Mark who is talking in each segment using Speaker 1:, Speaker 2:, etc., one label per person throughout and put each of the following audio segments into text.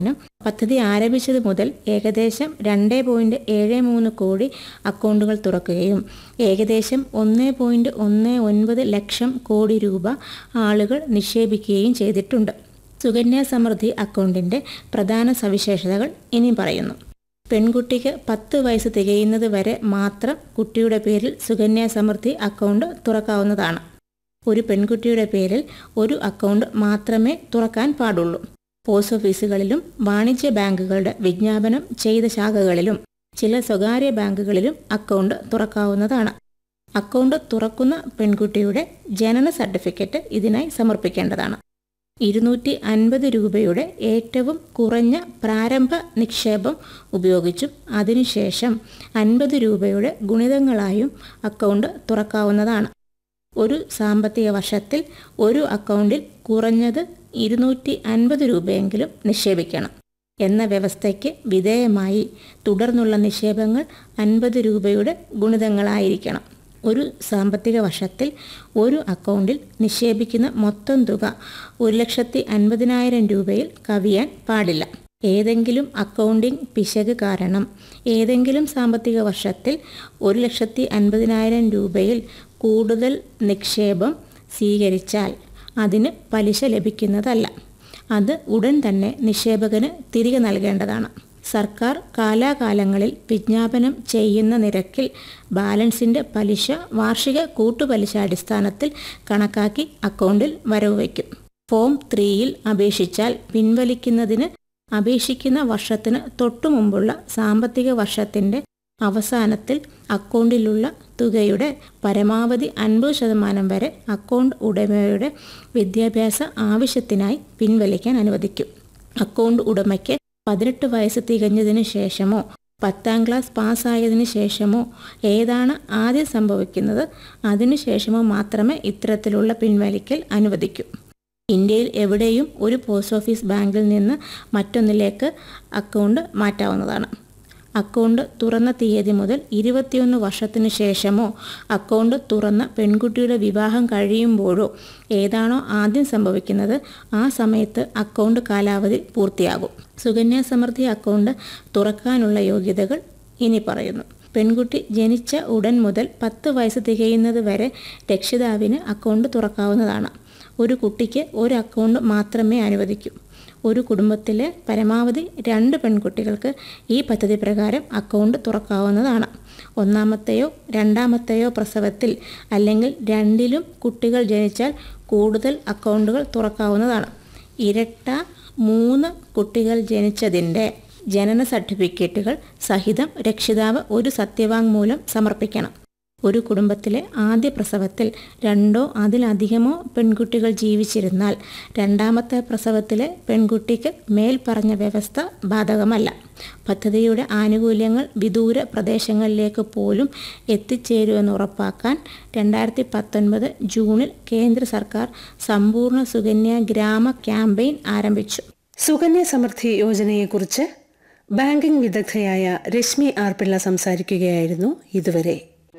Speaker 1: നും പദ്ധതി ആരംഭിച്ചത് മുതൽ ഏകദേശം രണ്ട് പോയിന്റ് ഏഴ് മൂന്ന് കോടി അക്കൗണ്ടുകൾ തുറക്കുകയും ഏകദേശം ഒന്ന് പോയിന്റ് ഒന്ന് ഒൻപത് ലക്ഷം കോടി രൂപ ആളുകൾ നിക്ഷേപിക്കുകയും ചെയ്തിട്ടുണ്ട് സുകന്യ സമൃദ്ധി അക്കൗണ്ടിൻ്റെ പ്രധാന സവിശേഷതകൾ ഇനി പറയുന്നു പെൺകുട്ടിക്ക് പത്ത് വയസ്സ് തികയുന്നത് വരെ മാത്രം കുട്ടിയുടെ പേരിൽ സുകന്യ സമൃദ്ധി അക്കൗണ്ട് തുറക്കാവുന്നതാണ് ഒരു പെൺകുട്ടിയുടെ പേരിൽ ഒരു അക്കൗണ്ട് മാത്രമേ തുറക്കാൻ പാടുള്ളൂ പോസ്റ്റ് ഓഫീസുകളിലും വാണിജ്യ ബാങ്കുകളുടെ വിജ്ഞാപനം ചെയ്ത ശാഖകളിലും ചില സ്വകാര്യ ബാങ്കുകളിലും അക്കൗണ്ട് തുറക്കാവുന്നതാണ് അക്കൗണ്ട് തുറക്കുന്ന പെൺകുട്ടിയുടെ ജനന സർട്ടിഫിക്കറ്റ് ഇതിനായി സമർപ്പിക്കേണ്ടതാണ് ഇരുന്നൂറ്റി അൻപത് രൂപയുടെ ഏറ്റവും കുറഞ്ഞ പ്രാരംഭ നിക്ഷേപം ഉപയോഗിച്ചും അതിനുശേഷം അൻപത് രൂപയുടെ ഗുണിതങ്ങളായും അക്കൗണ്ട് തുറക്കാവുന്നതാണ് ഒരു സാമ്പത്തിക വർഷത്തിൽ ഒരു അക്കൗണ്ടിൽ കുറഞ്ഞത് ഇരുന്നൂറ്റി അൻപത് രൂപയെങ്കിലും നിക്ഷേപിക്കണം എന്ന വ്യവസ്ഥയ്ക്ക് വിധേയമായി തുടർന്നുള്ള നിക്ഷേപങ്ങൾ അൻപത് രൂപയുടെ ഗുണിതങ്ങളായിരിക്കണം ഒരു സാമ്പത്തിക വർഷത്തിൽ ഒരു അക്കൗണ്ടിൽ നിക്ഷേപിക്കുന്ന മൊത്തം തുക ഒരു ലക്ഷത്തി അൻപതിനായിരം രൂപയിൽ കവിയാൻ പാടില്ല ഏതെങ്കിലും അക്കൗണ്ടിംഗ് പിശക് കാരണം ഏതെങ്കിലും സാമ്പത്തിക വർഷത്തിൽ ഒരു ലക്ഷത്തി അൻപതിനായിരം രൂപയിൽ കൂടുതൽ നിക്ഷേപം സ്വീകരിച്ചാൽ അതിന് പലിശ ലഭിക്കുന്നതല്ല അത് ഉടൻ തന്നെ നിക്ഷേപകന് തിരികെ നൽകേണ്ടതാണ് സർക്കാർ കാലാകാലങ്ങളിൽ വിജ്ഞാപനം ചെയ്യുന്ന നിരക്കിൽ ബാലൻസിൻ്റെ പലിശ വാർഷിക കൂട്ടുപലിശ അടിസ്ഥാനത്തിൽ കണക്കാക്കി അക്കൗണ്ടിൽ വരവ് വയ്ക്കും ഫോം ത്രീയിൽ അപേക്ഷിച്ചാൽ പിൻവലിക്കുന്നതിന് അപേക്ഷിക്കുന്ന വർഷത്തിന് തൊട്ടുമുമ്പുള്ള സാമ്പത്തിക വർഷത്തിൻ്റെ അവസാനത്തിൽ അക്കൗണ്ടിലുള്ള തുകയുടെ പരമാവധി അൻപത് ശതമാനം വരെ അക്കൗണ്ട് ഉടമയുടെ വിദ്യാഭ്യാസ ആവശ്യത്തിനായി പിൻവലിക്കാൻ അനുവദിക്കും അക്കൗണ്ട് ഉടമയ്ക്ക് പതിനെട്ട് വയസ്സ് തികഞ്ഞതിന് ശേഷമോ പത്താം ക്ലാസ് പാസ്സായതിനു ശേഷമോ ഏതാണ് ആദ്യം സംഭവിക്കുന്നത് അതിനുശേഷമോ മാത്രമേ ഇത്തരത്തിലുള്ള പിൻവലിക്കൽ അനുവദിക്കൂ ഇന്ത്യയിൽ എവിടെയും ഒരു പോസ്റ്റ് ഓഫീസ് ബാങ്കിൽ നിന്ന് മറ്റൊന്നിലേക്ക് അക്കൗണ്ട് മാറ്റാവുന്നതാണ് അക്കൗണ്ട് തുറന്ന തീയതി മുതൽ ഇരുപത്തിയൊന്ന് വർഷത്തിനു ശേഷമോ അക്കൗണ്ട് തുറന്ന പെൺകുട്ടിയുടെ വിവാഹം കഴിയുമ്പോഴോ ഏതാണോ ആദ്യം സംഭവിക്കുന്നത് ആ സമയത്ത് അക്കൗണ്ട് കാലാവധി പൂർത്തിയാകും സുകന്യ സമൃദ്ധി അക്കൗണ്ട് തുറക്കാനുള്ള യോഗ്യതകൾ ഇനി പറയുന്നു പെൺകുട്ടി ജനിച്ച ഉടൻ മുതൽ പത്ത് വയസ്സ് തികയുന്നത് വരെ രക്ഷിതാവിന് അക്കൗണ്ട് തുറക്കാവുന്നതാണ് ഒരു കുട്ടിക്ക് ഒരു അക്കൗണ്ട് മാത്രമേ അനുവദിക്കൂ ഒരു കുടുംബത്തിലെ പരമാവധി രണ്ട് പെൺകുട്ടികൾക്ക് ഈ പദ്ധതി പ്രകാരം അക്കൗണ്ട് തുറക്കാവുന്നതാണ് ഒന്നാമത്തെയോ രണ്ടാമത്തെയോ പ്രസവത്തിൽ അല്ലെങ്കിൽ രണ്ടിലും കുട്ടികൾ ജനിച്ചാൽ കൂടുതൽ അക്കൗണ്ടുകൾ തുറക്കാവുന്നതാണ് ഇരട്ട മൂന്ന് കുട്ടികൾ ജനിച്ചതിൻ്റെ ജനന സർട്ടിഫിക്കറ്റുകൾ സഹിതം രക്ഷിതാവ് ഒരു സത്യവാങ്മൂലം സമർപ്പിക്കണം ഒരു കുടുംബത്തിലെ ആദ്യ പ്രസവത്തിൽ രണ്ടോ അതിലധികമോ പെൺകുട്ടികൾ ജീവിച്ചിരുന്നാൽ രണ്ടാമത്തെ പ്രസവത്തിലെ പെൺകുട്ടിക്ക് മേൽ പറഞ്ഞ വ്യവസ്ഥ ബാധകമല്ല പദ്ധതിയുടെ ആനുകൂല്യങ്ങൾ വിദൂര പ്രദേശങ്ങളിലേക്ക് പോലും എത്തിച്ചേരുമെന്ന് ഉറപ്പാക്കാൻ രണ്ടായിരത്തി പത്തൊൻപത് ജൂണിൽ കേന്ദ്ര സർക്കാർ സമ്പൂർണ്ണ സുകന്യ ഗ്രാമ ക്യാമ്പയിൻ ആരംഭിച്ചു
Speaker 2: സുകന്യ സമൃദ്ധി യോജനയെക്കുറിച്ച് ബാങ്കിംഗ് വിദഗ്ധയായ രശ്മി ആർ പിള്ള സംസാരിക്കുകയായിരുന്നു ഇതുവരെ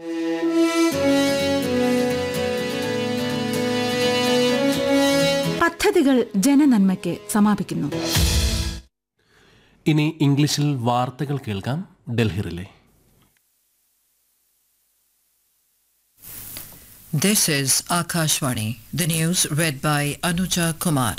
Speaker 3: പദ്ധതികൾ ജനനന്മയ്ക്ക് സമാപിക്കുന്നു
Speaker 4: ഇനി ഇംഗ്ലീഷിൽ വാർത്തകൾ കേൾക്കാം ഡൽഹിറിലെ
Speaker 5: This is Akashvani. The news read by Anuja Kumar.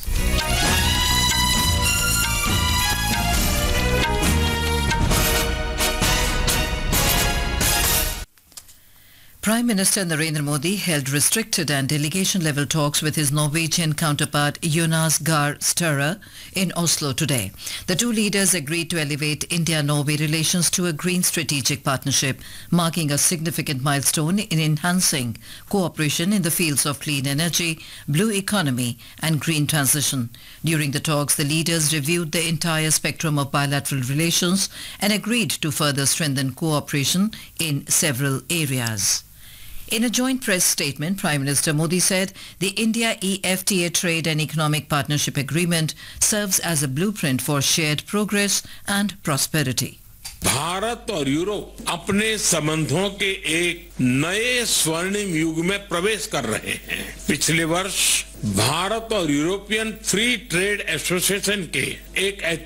Speaker 5: Prime Minister Narendra Modi held restricted and delegation-level talks with his Norwegian counterpart Jonas Gahr Støre in Oslo today. The two leaders agreed to elevate India-Norway relations to a green strategic partnership, marking a significant milestone in enhancing cooperation in the fields of clean energy, blue economy and green transition. During the talks, the leaders reviewed the entire spectrum of bilateral relations and agreed to further strengthen cooperation in several areas. In a joint press statement, Prime Minister Modi said the India-EFTA Trade and Economic Partnership Agreement serves as a blueprint for shared progress and prosperity.
Speaker 6: Bharat और Europe अपने संबंधों के एक नए स्वर्णिम युग में प्रवेश कर रहे हैं पिछले वर्ष भारत और यूरोपियन फ्री ट्रेड एसोसिएशन के एक